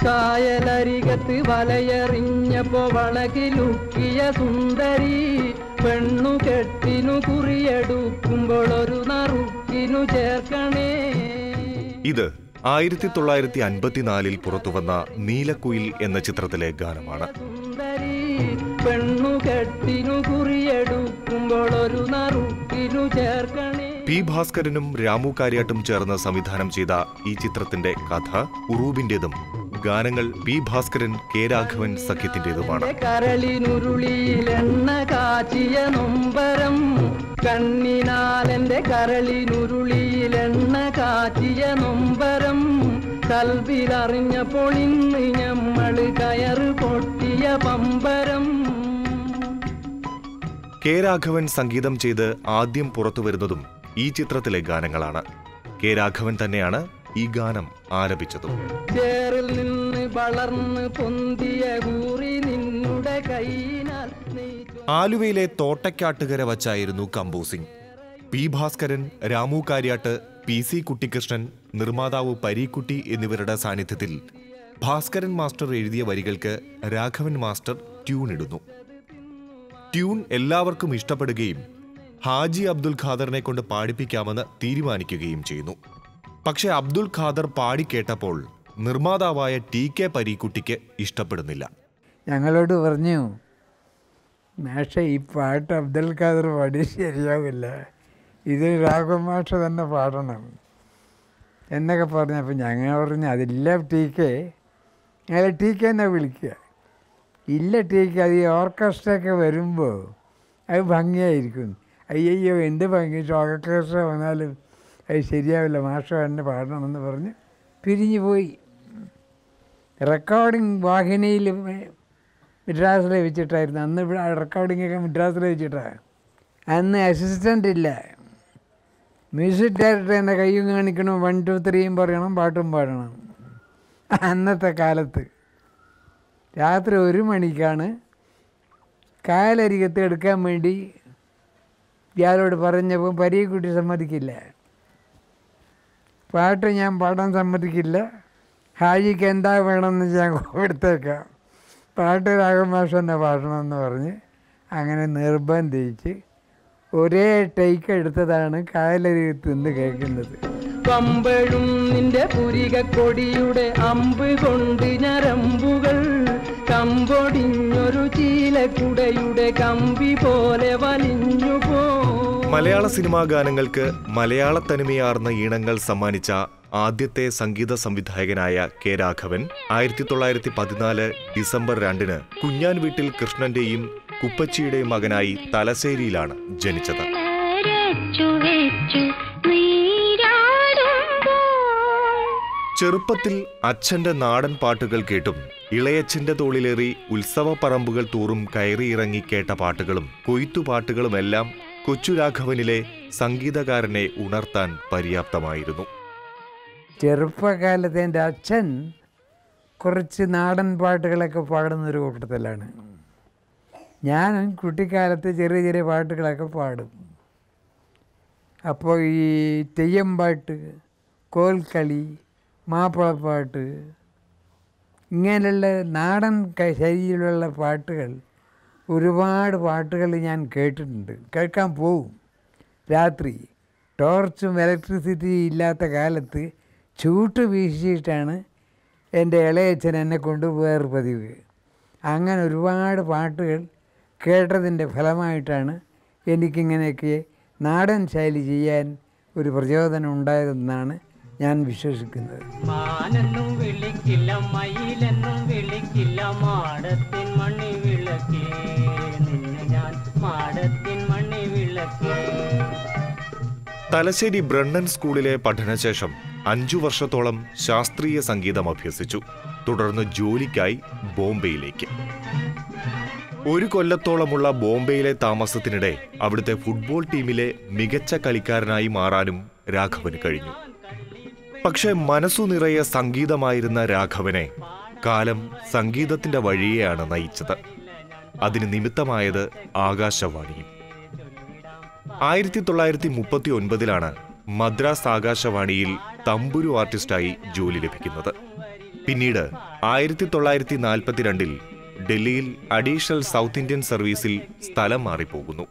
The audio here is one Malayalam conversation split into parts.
കായലരികത്ത് വലയെറിഞ്ഞപ്പോ വളകിലുക്കിയ സുന്ദരി പെണ്ണു കെട്ടിനു കുറിയെടുക്കുമ്പോൾ ഒരു നറുക്കിനു ചേർക്കണേ ഇത് ആയിരത്തി തൊള്ളായിരത്തി അൻപത്തിനാലിൽ പുറത്തുവന്ന നീലക്കുയിൽ എന്ന ചിത്രത്തിലെ ഗാനമാണ് സുന്ദരി പെണ്ണു കെട്ടിനു കുറിയെടുക്കുമ്പോൾ ഒരു നറുക്കിനു ചേർക്കണേ പി ഭാസ്കരനും രാമു കാര്യാട്ടും ചേർന്ന് സംവിധാനം ചെയ്ത ഈ ചിത്രത്തിന്റെ കഥ ഉറൂബിന്റേതും ഗാനങ്ങൾ പി ഭാസ്കരൻ കെ രാഘവൻ സഖ്യത്തിന്റേതുമാണ് കരളിനുരുളിയിലെണ്ണ കാച്ചിയ നൊമ്പരം കണ്ണിനാലെന്റെ കരളിനുരുളിയിലെണ്ണ കാച്ചിയ നൊമ്പരം കൽവിലറിഞ്ഞപ്പോൾ ഇന്ന് ഞമ്മള് കയറ് പൊട്ടിയ പമ്പരം കെ രാഘവൻ സംഗീതം ചെയ്ത് ആദ്യം പുറത്തുവരുന്നതും ഈ ചിത്രത്തിലെ ഗാനങ്ങളാണ് കെ രാഘവൻ തന്നെയാണ് ഈ ഗാനം ആലപിച്ചതും ചേറിൽ നിന്ന് വളർന്ന് പൊന്തിയ കൂറി നിന്നുടെ കൈനാൽ നെയ്തു ആലുവയിലെ തോട്ടയ്ക്കാട്ടുകര വച്ചായിരുന്നു composing P Bhaskaran Ramu Kariat P C Kuttikrishnan നിർമ്മാതാവ് പരീക്കുട്ടി എന്നിവരുടെ സാന്നിധ്യത്തിൽ ഭാസ്കരൻ മാസ്റ്റർ എഴുതിയ വരികൾക്ക് രാഘവൻ മാസ്റ്റർ ട്യൂൺ ഇടുന്നു ട്യൂൺ എല്ലാവർക്കും ഇഷ്ടപ്പെടുകയും ഹാജി അബ്ദുൽ ഖാദറിനെ കൊണ്ട് പാടിപ്പിക്കാമെന്ന് തീരുമാനിക്കുകയും ചെയ്യുന്നു പക്ഷേ അബ്ദുൽ ഖാദർ പാടിക്കേട്ടപ്പോൾ നിർമ്മാതാവായ ടി കെ പരീക്കുട്ടിക്ക് ഇഷ്ടപ്പെടുന്നില്ല ഞങ്ങളോട് പറഞ്ഞു മാഷ ഈ പാട്ട് അബ്ദുൽ ഖാദർ പാടി ശരിയാവില്ല ഇത് രാഘവ മാഷ തന്നെ പാടണം എന്നൊക്കെ പറഞ്ഞപ്പോൾ ഞങ്ങൾ പറഞ്ഞു അതില്ല ടി കെ ഞങ്ങൾ ടി കെ എന്നാ വിളിക്കുക ഇല്ല ടി കെ അത് ഈ ഓർക്കസ്ട്രയൊക്കെ വരുമ്പോൾ അത് ഭംഗിയായിരിക്കും അയ്യോ എന്ത് ഭംഗി ഓർക്കസ്ട്ര വന്നാലും അത് ശരിയാവില്ല മാഷ തന്നെ പാടണമെന്ന് പറഞ്ഞ് പിരിഞ്ഞു പോയി റെക്കോർഡിംഗ് വാഹിനിയിൽ മദ്രാസിൽ വെച്ചിട്ടായിരുന്നു അന്ന് ഇവിടെ റെക്കോർഡിംഗ് ഒക്കെ മദ്രാസിൽ വെച്ചിട്ടാണ് അന്ന് അസിസ്റ്റൻ്റ് ഇല്ല മ്യൂസിക് ഡയറക്ടർ എന്നെ കയ്യും കാണിക്കണം വൺ ടു ത്രീയും പറയണം പാട്ടും പാടണം അന്നത്തെ കാലത്ത് രാത്രി ഒരു മണിക്കാണ് കായലരികത്ത് എടുക്കാൻ വേണ്ടി ഇയാളോട് പറഞ്ഞപ്പോൾ പരീക്കുട്ടി സമ്മതിക്കില്ല പാട്ട് ഞാൻ പാടാൻ സമ്മതിക്കില്ല ഹാജിക്ക് എന്താ വേണമെന്ന് ഞാൻ കൊടുത്തേക്കാം പാട്ട് രാഘവമാഷ തന്നെ പാടണമെന്ന് പറഞ്ഞ് അങ്ങനെ നിർബന്ധിച്ച് ഒരേ ടേക്ക് എടുത്തതാണ് കായലരികത്ത് നിന്ന് കേൾക്കുന്നത് പമ്പഴും നിന്റെ പുരിക കൊടിയുടെ അമ്പ് കൊണ്ട് ഞരമ്പുകൾ കമ്പൊടിഞ്ഞൊരു ചീലക്കുടയുടെ കമ്പി പോലെ വലിഞ്ഞു പോ മലയാള സിനിമാ ഗാനങ്ങൾക്ക് മലയാള തനിമയാർന്ന ഈണങ്ങൾ സമ്മാനിച്ച ആദ്യത്തെ സംഗീത സംവിധായകനായ കെ രാഘവൻ ആയിരത്തി തൊള്ളായിരത്തി പതിനാല് ഡിസംബർ രണ്ടിന് കുഞ്ഞാൻ വീട്ടിൽ കൃഷ്ണന്റെയും കുപ്പച്ചിയുടെയും മകനായി തലശ്ശേരിയിലാണ് ജനിച്ചത് രച്ചു വെച്ചു നീരാടുമ്പോൾ ചെറുപ്പത്തിൽ അച്ഛന്റെ നാടൻ പാട്ടുകൾ കേട്ടും ഇളയച്ഛന്റെ തോളിലേറി ഉത്സവ പറമ്പുകൾ തോറും കയറിയിറങ്ങി കേട്ട പാട്ടുകളും കൊയ്ത്തുപാട്ടുകളുമെല്ലാം കൊച്ചു രാഘവനിലെ സംഗീതകാരനെ ഉണർത്താൻ പര്യാപ്തമായിരുന്നു ചെറുപ്പകാലത്ത് എൻ്റെ അച്ഛൻ കുറച്ച് നാടൻ പാട്ടുകളൊക്കെ പാടുന്നൊരു കൂട്ടത്തിലാണ് ഞാനും കുട്ടിക്കാലത്ത് ചെറിയ ചെറിയ പാട്ടുകളൊക്കെ പാടും അപ്പോൾ ഈ തെയ്യം പാട്ട് കോൽക്കളി മാപ്പിളപ്പാട്ട് ഇങ്ങനെയുള്ള നാടൻ ക- ശൈലിയിലുള്ള പാട്ടുകൾ ഒരുപാട് പാട്ടുകൾ ഞാൻ കേട്ടിട്ടുണ്ട് കേൾക്കാൻ പോവും രാത്രി ടോർച്ചും ഇലക്ട്രിസിറ്റി ഇല്ലാത്ത കാലത്ത് ചൂട്ട് വീശിയിട്ടാണ് എൻ്റെ ഇളയച്ഛൻ എന്നെ കൊണ്ടുപോകാറ് പതിവ് അങ്ങനെ ഒരുപാട് പാട്ടുകൾ കേട്ടതിൻ്റെ ഫലമായിട്ടാണ് എനിക്കിങ്ങനെയൊക്കെ നാടൻ ശൈലി ചെയ്യാൻ ഒരു പ്രചോദനം ഉണ്ടായതെന്നാണ് ഞാൻ വിശ്വസിക്കുന്നത് മാനെന്നും വിളിക്കില്ല മയിലെന്നും വിളിക്കില്ല മാടത്തിൻ മണി വിളക്കേ നിന്നെ ഞാൻ മാടത്തിൻ മണി വിളക്കേ തലശ്ശേരി ബ്രണ്ണൻ സ്കൂളിലെ പഠനശേഷം അഞ്ചു വർഷത്തോളം ശാസ്ത്രീയ സംഗീതം അഭ്യസിച്ചു തുടർന്ന് ജോലിക്കായി ബോംബെയിലേക്ക് ഒരു കൊല്ലത്തോളമുള്ള ബോംബെയിലെ താമസത്തിനിടെ അവിടുത്തെ ഫുട്ബോൾ ടീമിലെ മികച്ച കളിക്കാരനായി മാറാനും രാഘവന് കഴിഞ്ഞു പക്ഷേ മനസ്സു നിറയെ സംഗീതമായിരുന്ന രാഘവനെ കാലം സംഗീതത്തിന്റെ വഴിയെയാണ് നയിച്ചത് അതിന് നിമിത്തമായത് ആകാശവാണിയും ആയിരത്തി തൊള്ളായിരത്തി മുപ്പത്തി ഒൻപതിലാണ് മദ്രാസ് ആകാശവാണിയിൽ തമ്പുരു ആർട്ടിസ്റ്റായി ജോലി ലഭിക്കുന്നത് പിന്നീട് ആയിരത്തി തൊള്ളായിരത്തി നാൽപ്പത്തിരണ്ടിൽ ഡൽഹിയിൽ അഡീഷണൽ സൗത്ത് ഇന്ത്യൻ സർവീസിൽ സ്ഥലം മാറിപ്പോകുന്നു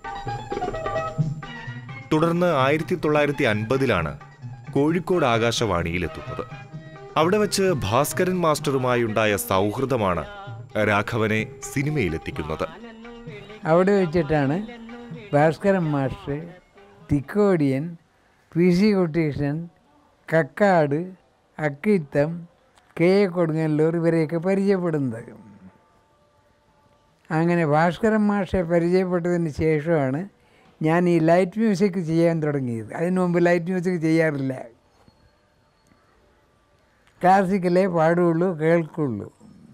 തുടർന്ന് ആയിരത്തി തൊള്ളായിരത്തി അൻപതിലാണ് കോഴിക്കോട് ആകാശവാണിയിലെത്തുന്നത് അവിടെ വച്ച് ഭാസ്കരൻ മാസ്റ്ററുമായുണ്ടായ സൗഹൃദമാണ് രാഘവനെ സിനിമയിലെത്തിക്കുന്നത് അവിടെ വെച്ചിട്ടാണ് Bhaskaran master Thikkodiyan P C കുട്ടീഷൻ കക്കാട് അക്കിത്തം കെ എ കൊടുങ്ങല്ലൂർ ഇവരെയൊക്കെ പരിചയപ്പെടുന്നത് അങ്ങനെ ഭാസ്കരൻ മാഷെ പരിചയപ്പെട്ടതിന് ശേഷമാണ് ഞാൻ ഈ ലൈറ്റ് മ്യൂസിക് ചെയ്യാൻ തുടങ്ങിയത് അതിനു മുമ്പ് ലൈറ്റ് മ്യൂസിക് ചെയ്യാറില്ല ക്ലാസിക്കലേ പാടുള്ളൂ കേൾക്കുള്ളൂ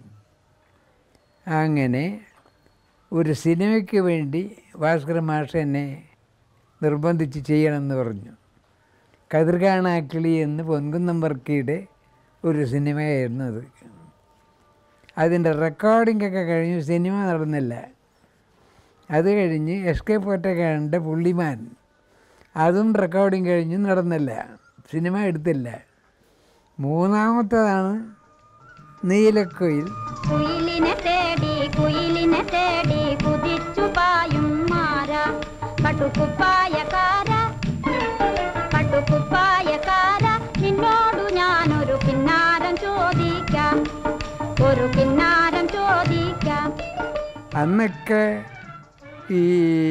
അങ്ങനെ ഒരു സിനിമയ്ക്ക് വേണ്ടി ഭാസ്കര മാഷ എന്നെ നിർബന്ധിച്ച് ചെയ്യണമെന്ന് പറഞ്ഞു കതിർകാണാക്കിളി എന്ന് പൊൻകുന്നം വർക്കിയുടെ ഒരു സിനിമയായിരുന്നു അത് അതിൻ്റെ റെക്കോർഡിംഗ് ഒക്കെ കഴിഞ്ഞു സിനിമ നടന്നില്ല അത് കഴിഞ്ഞ് എസ് കെ പൊറ്റക്കാരൻ്റെ പുള്ളിമാൻ അതും റെക്കോർഡിംഗ് കഴിഞ്ഞ് നടന്നില്ല സിനിമ എടുത്തില്ല മൂന്നാമത്തതാണ് നീലക്കുയിൽ കുയിലിനെ തേടി കുയിലിനെ തേടി കുതിച്ചു പായും മാര പട്ടുകുപ്പായക്കാര പട്ടുകുപ്പായക്കാര നിന്നോടു ഞാനൊരു കിന്നാരം ചോദിക്കാം ഒരു കിന്നാരം ചോദിക്കാം അന്നൊക്കെ ഈ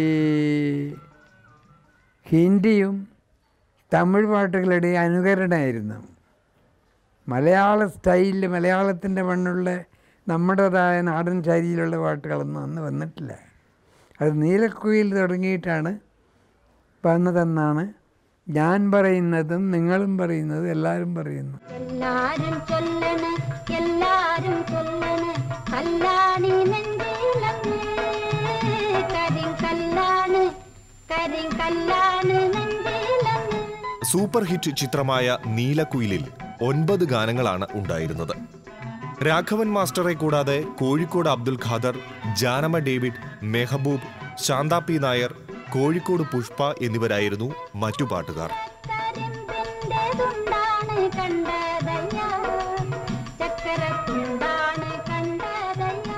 ഹിന്ദിയും തമിഴ് പാട്ടുകളുടെ അനുകരണമായിരുന്നു മലയാള സ്റ്റൈലിൽ മലയാളത്തിൻ്റെ മണ്ണുള്ള നമ്മുടേതായ നാടൻ ശൈലിയിലുള്ള പാട്ടുകളൊന്നും അന്ന് വന്നിട്ടില്ല അത് നീലക്കുയിൽ തുടങ്ങിയിട്ടാണ് വന്നതെന്നാണ് ഞാൻ പറയുന്നതും നിങ്ങളും പറയുന്നതും എല്ലാവരും പറയുന്നു എല്ലാരും ചൊല്ലണ് എല്ലാരും ചൊല്ലണ് കല്ലാണി നെഞ്ചിലങ്ങ് കരിങ്കല്ലാണ് കരിങ്കല്ലാണ് നെഞ്ചിലങ്ങ് സൂപ്പർ ഹിറ്റ് ചിത്രമായ നീലക്കുയിലിൽ ഒൻപത് ഗാനങ്ങളാണ് ഉണ്ടായിരുന്നത് രാഘവൻ മാസ്റ്ററെ കൂടാതെ കോഴിക്കോട് അബ്ദുൽ ഖാദർ ജാനമ ഡേവിഡ് മെഹബൂബ് ശാന്ത പി നായർ കോഴിക്കോട് പുഷ്പ എന്നിവരായിരുന്നു മറ്റു പാട്ടുകാർ കരിമ്പിൻ്റെതുണ്ടാണ് കണ്ടതയ്യ ചക്കരത്തുണ്ടാണ് കണ്ടതയ്യ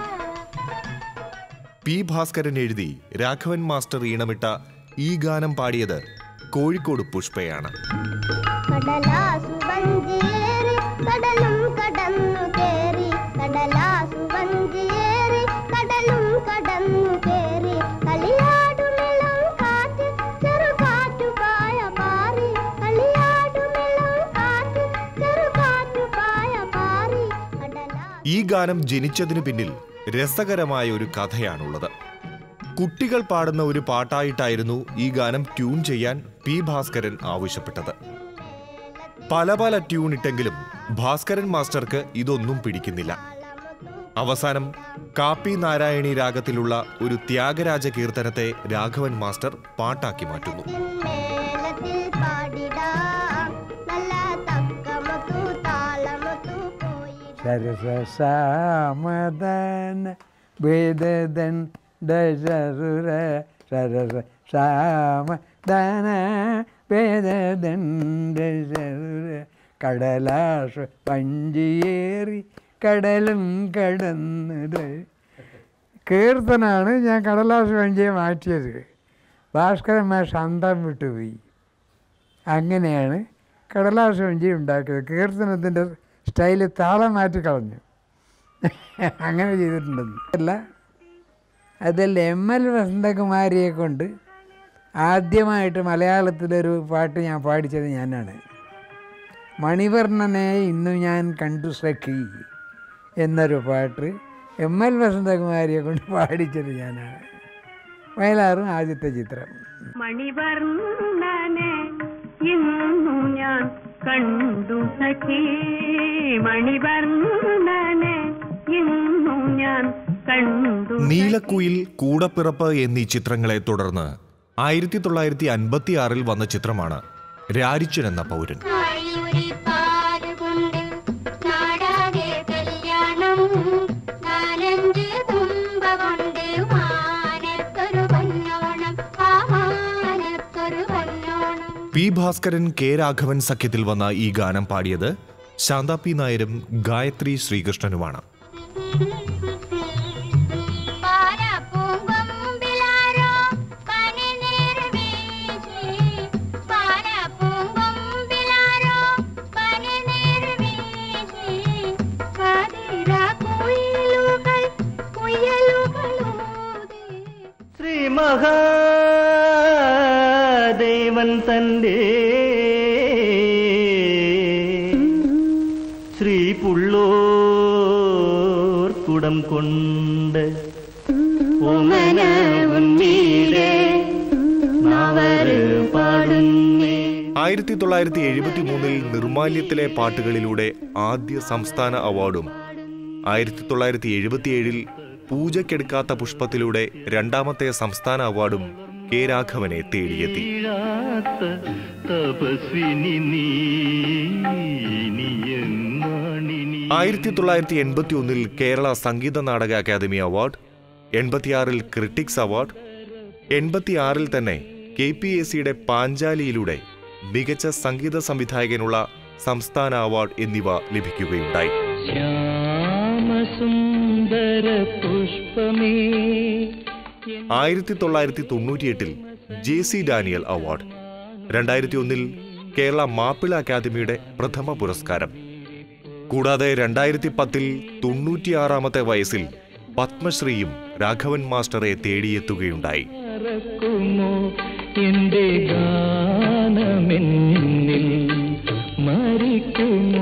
പി ഭാസ്കരൻ എഴുതി രാഘവൻ മാസ്റ്റർ ഈണമിട്ട ഈ ഗാനം പാടിയത് കോഴിക്കോട് പുഷ്പയാണ് കടലാസു വഞ്ചിയേറി കടലും കടന്നു കേറി കടലാസു വഞ്ചിയേറി കടലും കടന്നു കേറി കളിയാടുമിളം കാറ്റ് ചെറുകാറ്റു പായ പാറി കളിയാടുമിളം കാറ്റ് ചെറുകാറ്റു പായ പാറി കടലാ ഈ ഗാനം ജനിച്ചതിനു പിന്നിൽ രസകരമായ ഒരു കഥയാണുള്ളത് കുട്ടികൾ പാടുന്ന ഒരു പാട്ടായിട്ടായിരുന്നു ഈ ഗാനം ട്യൂൺ ചെയ്യാൻ പി ഭാസ്കരൻ ആവശ്യപ്പെട്ടത് പല പല ട്യൂൺ ഇട്ടെങ്കിലും ഭാസ്കരൻ മാസ്റ്റർക്ക് ഇതൊന്നും പിടിക്കുന്നില്ല അവസാനം കാപ്പി നാരായണി രാഗത്തിലുള്ള ഒരു ത്യാഗരാജ കീർത്തനത്തെ രാഘവൻ മാസ്റ്റർ പാട്ടാക്കി മാറ്റുന്നു മേളത്തിൽ പാടിടാം നല്ല തക്കമൊത്തു താളമൊത്തു പോയി സരസസാമദന വേദദൻ ദശസുര സരസ സാമദന വേദദൻ ദശസുര കടലാസ വഞ്ചിയേറി കടലും കടന്നത് കീർത്തനാണ് ഞാൻ കടലാസ് വഞ്ചിയെ മാറ്റിയത് ഭാസ്കരന്മാർ ശന്തം വിട്ടുപോയി അങ്ങനെയാണ് കടലാസ് വഞ്ചി ഉണ്ടാക്കിയത് കീർത്തനത്തിൻ്റെ സ്റ്റൈല് താളം മാറ്റി കളഞ്ഞു അങ്ങനെ ചെയ്തിട്ടുണ്ടെന്ന് അല്ല അതിൽ എം എൽ വസന്തകുമാരിയെ കൊണ്ട് ആദ്യമായിട്ട് മലയാളത്തിലൊരു പാട്ട് ഞാൻ പാടിച്ചത് ഞാനാണ് മണിവർണ്ണനെ ഇന്നു ഞാൻ കണ്ടു സഖി എന്നൊരു പാട്ട് എം എൽ വസന്തകുമാരിയെ കൊണ്ട് പാടിച്ചത് ഞാനാണ് വയലാറും ആദ്യത്തെ ചിത്രം മണിവർണ്ണനെ ഇന്നു ഞാൻ കണ്ടു സഖി മണിവർണ്ണനെ ഇന്നു ഞാൻ കണ്ടു നീലക്കുയിൽ കൂടപ്പിറപ്പ് എന്നീ ചിത്രങ്ങളെ തുടർന്ന് ആയിരത്തി തൊള്ളായിരത്തി അൻപത്തി ആറിൽ വന്ന ചിത്രമാണ് രാരിച്ചൻ എന്ന പൗരൻ ആയൂരി പാലുകൊണ്ട് നാടാകെ കല്യാണം നാലഞ്ച് തുമ്പ കൊണ്ട് മാനത്തൊരു പൊന്നോണം ആ മാനത്തൊരു പൊന്നോണം പി ഭാസ്കരൻ കെ രാഘവൻ സഖ്യത്തിൽ വന്ന ഈ ഗാനം പാടിയത് ശാന്ത പി നായരും ഗായത്രി ശ്രീകൃഷ്ണനുമാണ് പാലപ്പൂങ്കൊമ്പിലാരോ പനിനീർ വീശി. പാലപ്പൂങ്കൊമ്പിലാരോ പനിനീർ വീശി. പാതിരാക്കുയിലുകൾ കുയലുകളൂതി. ശ്രീ മഹാദേവൻ തന്റെ ശ്രീ പുള്ളോർ കുടം കൊണ്ട് ഓമന ഉണ്ണീടെ നവര് പാടുന്നേ ആയിരത്തി തൊള്ളായിരത്തി എഴുപത്തി മൂന്നിൽ നിർമാല്യത്തിലെ പാട്ടുകളിലൂടെ ആദ്യ സംസ്ഥാന അവാർഡും ആയിരത്തി തൊള്ളായിരത്തി എഴുപത്തിയേഴിൽ പൂജക്കെടുക്കാത്ത പുഷ്പത്തിലൂടെ രണ്ടാമത്തെ സംസ്ഥാന അവാർഡും കെ രാഘവനെ തേടിയെത്തി വീഴാത്ത തപസ്വിനി നീ ഇനി എന്നാണിനി ആയിരത്തി തൊള്ളായിരത്തി എൺപത്തി ഒന്നിൽ കേരള സംഗീത നാടക അക്കാദമി അവാർഡ് എൺപത്തിയാറിൽ ക്രിട്ടിക്സ് അവാർഡ് എൺപത്തിയാറിൽ തന്നെ കെ പി എസ് സിയുടെ പാഞ്ചാലിയിലൂടെ മികച്ച സംഗീത സംവിധായകനുള്ള സംസ്ഥാന അവാർഡ് എന്നിവ ലഭിക്കുകയുണ്ടായി ശ്യാമസുന്ദര പുഷ്പമേ ആയിരത്തി തൊള്ളായിരത്തി തൊണ്ണൂറ്റിയെട്ടിൽ ജെ സി ഡാനിയൽ അവാർഡ് രണ്ടായിരത്തി ഒന്നിൽ കേരള മാപ്പിള അക്കാദമിയുടെ പ്രഥമ പുരസ്കാരം കൂടാതെ രണ്ടായിരത്തി പത്തിൽ തൊണ്ണൂറ്റിയാറാമത്തെ വയസ്സിൽ പത്മശ്രീയും രാഘവൻ മാസ്റ്ററെ തേടിയെത്തുകയുണ്ടായി മറക്കുമോ എന്റെ ഗാനമെന്നിൽ മരിക്കുമോ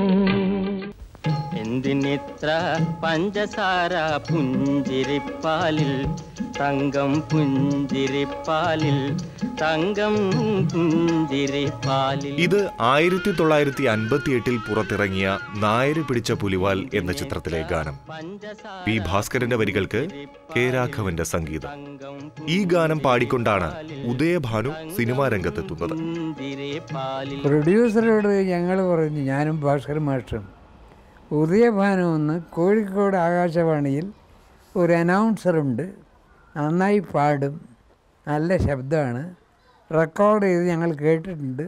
എന്തിനിത്ര പഞ്ചസാര പുഞ്ചിരിപ്പാലിൽ തങ്കം പുഞ്ചിരിപ്പാലിൽ തങ്കം പുഞ്ചിരിപ്പാലിൽ ഇത് ആയിരത്തി തൊള്ളായിരത്തി അൻപത്തിയെട്ടിൽ പുറത്തിറങ്ങിയ നായര് പിടിച്ച പുലിവാൽ എന്ന ചിത്രത്തിലെ ഗാനം പി ഭാസ്കരന്റെ വരികൾക്ക് കെ രാഘവന്റെ സംഗീതം ഈ ഗാനം പാടിക്കൊണ്ടാണ് ഉദയഭാനു സിനിമാ രംഗത്തെത്തുന്നത് പുഞ്ചിരിപ്പാലിൽ പ്രൊഡ്യൂസറോട് ഞങ്ങൾ പറഞ്ഞു ഞാനും ഭാസ്കർ മാസ്റ്ററും ഉദയഭാനു എന്ന് കോഴിക്കോട് ആകാശവാണിയിൽ ഒരു അനൗൺസറുണ്ട് നന്നായി പാടും നല്ല ശബ്ദമാണ് റെക്കോർഡ് ചെയ്ത് ഞങ്ങൾ കേട്ടിട്ടുണ്ട്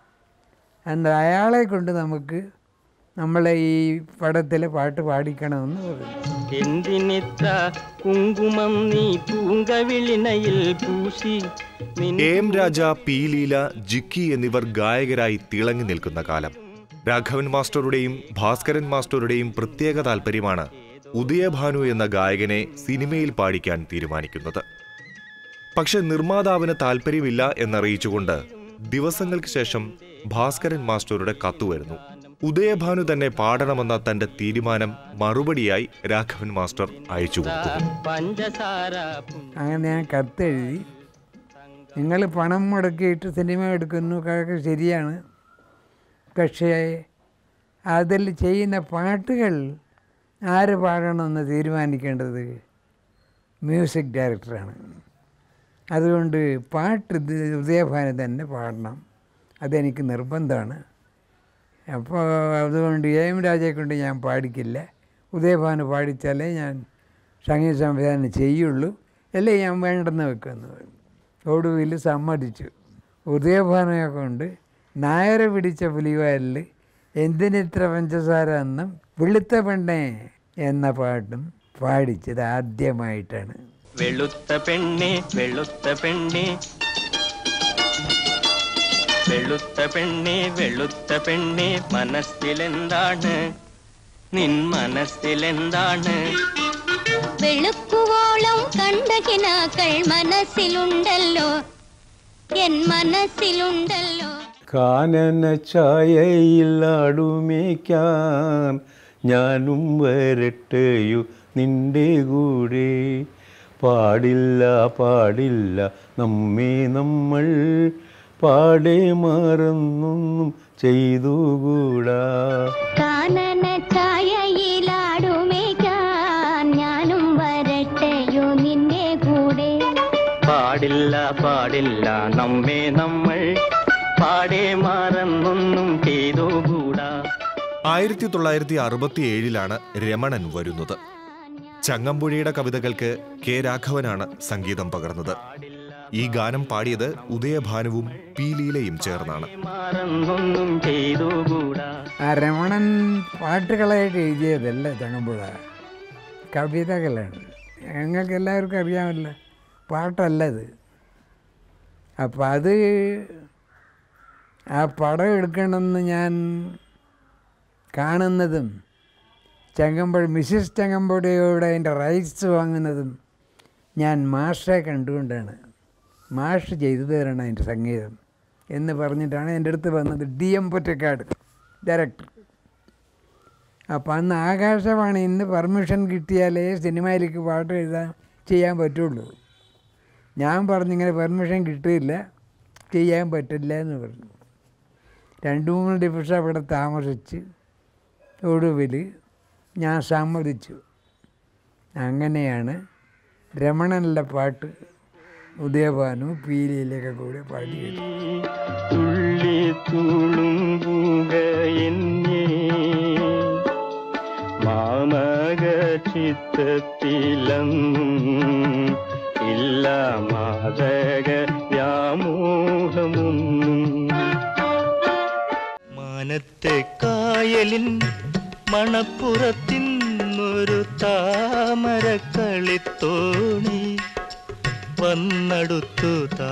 and അയാളെ കൊണ്ട് നമുക്ക് നമ്മളെ ഈ പടത്തിലെ പാട്ട് പാടിക്കണമെന്ന് പറഞ്ഞു എന്തിനിത്ര കുങ്കുമം നീ പൂങ്കവിളിനയിൽ പൂശി നിൻ A M Raja P Leela Jikki എന്നിവർ ഗായകരായി തിളങ്ങി നിൽക്കുന്ന കാലം രാഘവൻ മാസ്റ്ററുടെയും ഭാസ്കരൻ മാസ്റ്ററുടെയും പ്രത്യേക താല്പര്യമാണ് ഉദയഭാനു എന്ന ഗായകനെ സിനിമയിൽ പാടിക്കാൻ തീരുമാനിക്കുന്നത് പക്ഷെ നിർമ്മാതാവിന് താല്പര്യമില്ല എന്നറിയിച്ചുകൊണ്ട് ദിവസങ്ങൾക്ക് ശേഷം ഭാസ്കരൻ മാസ്റ്ററുടെ കത്ത് വരുന്നു ഉദയഭാനു തന്നെ പാടണമെന്ന തന്റെ തീരുമാനം മറുപടിയായി രാഘവൻ മാസ്റ്റർ അയച്ചു കൊടുത്തു പഞ്ചസാര പുഞ്ച അങ്ങനെ ഞാൻ കത്തെഴുതി നിങ്ങൾ പണം മുടക്കിയിട്ട് സിനിമ എടുക്കുന്നു അതൊക്കെ ശരിയാണ് പക്ഷേ അതിൽ ചെയ്യുന്ന പാട്ടുകൾ ആര് പാടണമെന്ന് തീരുമാനിക്കേണ്ടത് മ്യൂസിക് ഡയറക്ടറാണ് അതുകൊണ്ട് പാട്ട് ഇത് ഉദയഭാനു തന്നെ പാടണം അതെനിക്ക് നിർബന്ധമാണ് അപ്പോൾ അതുകൊണ്ട് എ എം രാജയെ കൊണ്ട് ഞാൻ പാടിക്കില്ല ഉദയഭാനു പാടിച്ചാലേ ഞാൻ സംഗീത സംവിധാനം ചെയ്യുള്ളൂ അല്ലേ ഞാൻ വേണ്ടെന്ന് വെക്കുമെന്ന് പറഞ്ഞു ഒടുവിൽ സമ്മതിച്ചു ഉദയഭാനുയെ കൊണ്ട് നായര പിടിച്ച പുലിവാലിൽ എന്തിനിത്ര പഞ്ചസാര എന്നും വെളുത്ത പെണ്ണേ എന്ന പാട്ടും പാടിച്ചത് ആദ്യമായിട്ടാണ് വെളുത്ത പെണ്ണെ വെളുത്ത പെണ്ണെ വെളുത്ത പെണ്ണെ വെളുത്ത പെണ്ണെ മനസ്സിലെന്താണ് നിൻ മനസ്സിലെന്താണ് വെളുക്കുവോളം കണ്ട കിനാക്കൾ മനസ്സിലുണ്ടല്ലോ എൻ മനസ്സിലുണ്ടല്ലോ കാനന ഛായയിൽ ആടുമേക്കാൻ ഞാനും വരട്ടെയോ നിന്റെ കൂടെ പാടില്ല പാടില്ല നമ്മെ നമ്മൾ പാടെ മറന്നൊന്നും ചെയ്തുകൂടാ കാനന ഛായയിലാടുമേക്കാൻ ഞാനും വരട്ടെയോ നിന്റെ കൂടെ പാടില്ല പാടില്ല നമ്മെ നമ്മൾ പാടെ മറന്നൊന്നും ചെയ്തുകൂടാ ആയിരത്തി തൊള്ളായിരത്തി അറുപത്തി ഏഴിലാണ് രമണൻ വരുന്നത് ചങ്ങമ്പുഴയുടെ കവിതകൾക്ക് കെ രാഘവനാണ് സംഗീതം പകർന്നത് ഈ ഗാനം പാടിയത് ഉദയഭാനുവും പി ലീലയും ചേർന്നാണ് മറന്നൊന്നും ചെയ്തുകൂടാ ആ രമണൻ പാട്ടുകളായിട്ട് എഴുതിയതല്ല ചങ്ങമ്പുഴ കവിതകളാണ് ഞങ്ങൾക്ക് എല്ലാവർക്കും അറിയാമല്ലോ പാട്ടല്ല അത് അപ്പം അത് ആ പടം എടുക്കണമെന്ന് ഞാൻ കാണുന്നതും ചങ്ങമ്പുഴ മിസ്സിസ് ചങ്ങമ്പുഴയോട് അതിൻ്റെ റൈറ്റ്സ് വാങ്ങുന്നതും ഞാൻ മാഷെ കണ്ടുകൊണ്ടാണ് മാഷ് ചെയ്തു തരണം അതിൻ്റെ സംഗീതം എന്ന് പറഞ്ഞിട്ടാണ് എൻ്റെ അടുത്ത് വന്നത് ഡി എം പൊറ്റക്കാട് ഡയറക്ടർ അപ്പം അന്ന് ആകാശവാണി ഇന്ന് പെർമിഷൻ കിട്ടിയാലേ സിനിമയിലേക്ക് പാട്ട് എഴുതാൻ ചെയ്യാൻ പറ്റുള്ളൂ ഞാൻ പറഞ്ഞിങ്ങനെ പെർമിഷൻ കിട്ടിയില്ല ചെയ്യാൻ പറ്റില്ല എന്ന് പറഞ്ഞു രണ്ട് മൂന്ന് ദിവസം അവിടെ താമസിച്ച് ഒടുവിൽ ഞാൻ സമ്മതിച്ചു അങ്ങനെയാണ് രമണനിലെ പാട്ട് ഉദയഭാനു പീലിയിലൊക്കെ കൂടെ പാടിയത് തുള്ളി തുളുമ്പുക എന്നേ മാമക ചിത്തത്തിലം ഇല്ല മാതക വ്യാമോഹമൊന്നും മാനത്തെ കായലിൻ മണപ്പുറത്തിന്നൊരു താമരക്കളിത്തോണി വന്നടുത്തു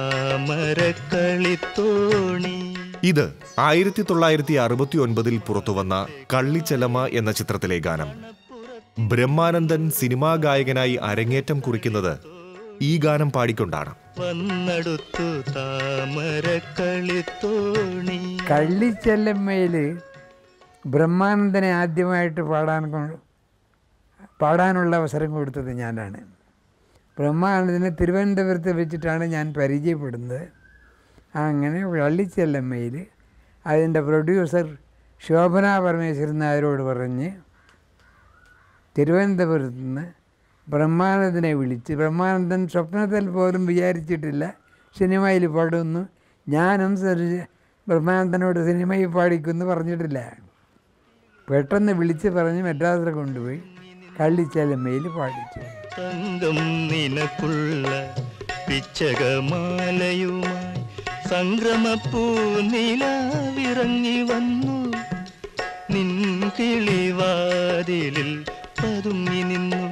താമരക്കളിത്തോണി ഇത് ആയിരത്തി തൊള്ളായിരത്തി അറുപത്തി ഒൻപതിൽ പുറത്തുവന്ന കള്ളിച്ചെലമ എന്ന ചിത്രത്തിലെ ഗാനം ബ്രഹ്മാനന്ദൻ സിനിമാ ഗായകനായി അരങ്ങേറ്റം കുറിക്കുന്നത് ഈ ഗാനം പാടിക്കൊണ്ടാണ് വന്നടുത്തു താമരക്കളിത്തോണി കള്ളിച്ചെല്ലമ്മയിൽ ബ്രഹ്മാനന്ദനെ ആദ്യമായിട്ട് പാടാൻ കൊണ്ട് പാടാനുള്ള അവസരം കൊടുത്തത് ഞാനാണ് ബ്രഹ്മാനന്ദനെ തിരുവനന്തപുരത്ത് വെച്ചിട്ടാണ് ഞാൻ പരിചയപ്പെടുന്നത് അങ്ങനെ കള്ളിച്ചെല്ലമ്മയിൽ അതിൻ്റെ പ്രൊഡ്യൂസർ ശോഭന പരമേശ്വരൻ നായരോട് പറഞ്ഞ് തിരുവനന്തപുരത്ത് നിന്ന് ബ്രഹ്മാനന്ദനെ വിളിച്ച് ബ്രഹ്മാനന്ദൻ സ്വപ്നത്തിൽ പോലും വിചാരിച്ചിട്ടില്ല സിനിമയിൽ പാടുന്നു ഞാനും സരി- ബ്രഹ്മാനന്ദനോട് സിനിമയിൽ പാടിക്കുമെന്ന് പറഞ്ഞിട്ടില്ല പെട്ടെന്ന് വിളിച്ച് പറഞ്ഞ് മെഡ്രാസിൽ കൊണ്ടുപോയി കള്ളിച്ചെലമ്മയിൽ പാടിച്ചു തങ്കം നിനക്കുള്ള പിച്ചകമാലയുമായി സംക്രമപ്പൂ നിലാവിറങ്ങി വന്നു നിൻ കിളിവാതിലിൽ പതുങ്ങി നിന്നു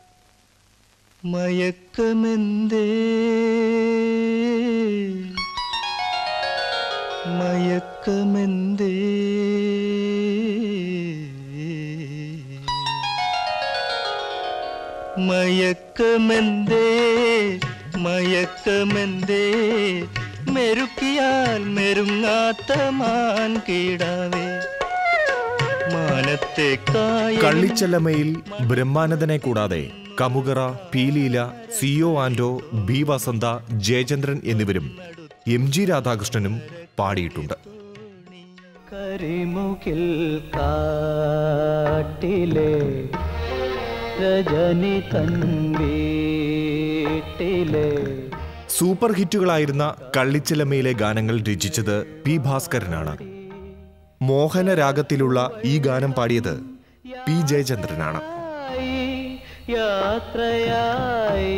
മയക്കമെന്തേ മയക്കമെന്തേ മയക്കമെന്തേ മയക്കമെന്തേ മെരുക്കിയാൽ മെരുങ്ങാത്ത മാൻ കീടാവേ മാനത്തെ കായ കള്ളിച്ചെല്ലമ്മയിൽ ബ്രഹ്മാനന്ദനെ കൂടാതെ കമുകറ പീലീല സിഒ ആൻഡോ ബി വസന്ത ജയചന്ദ്രൻ എന്നിവരും എം ജി രാധാകൃഷ്ണനും പാടിയിട്ടുണ്ട് കരിമുകിൽ കാട്ടിലെ രജനി തൻ വീട്ടിലെ സൂപ്പർ ഹിറ്റുകളായിരുന്ന കള്ളിച്ചെല്ലമ്മയിലെ ഗാനങ്ങൾ രചിച്ചത് പി ഭാസ്കരനാണ് മോഹനരാഗത്തിലുള്ള ഈ ഗാനം പാടിയത് പി ജയചന്ദ്രനാണ് യാത്രയായി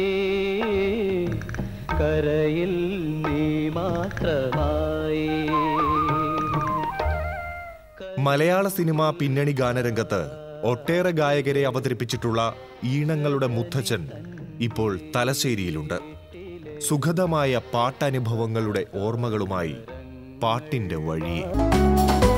കരയിൽ നീ മാത്രമായി മലയാള സിനിമ പിന്നണി ഗാനരംഗത്ത് ഒട്ടേറെ ഗായകരെ അവതരിപ്പിച്ചിട്ടുള്ള ഈണങ്ങളുടെ മുത്തച്ഛൻ ഇപ്പോൾ തലശ്ശേരിയിലുണ്ട് സുഖദമായ പാട്ടനുഭവങ്ങളുടെ ഓർമ്മകളുമായി പാട്ടിന്റെ വഴിയെ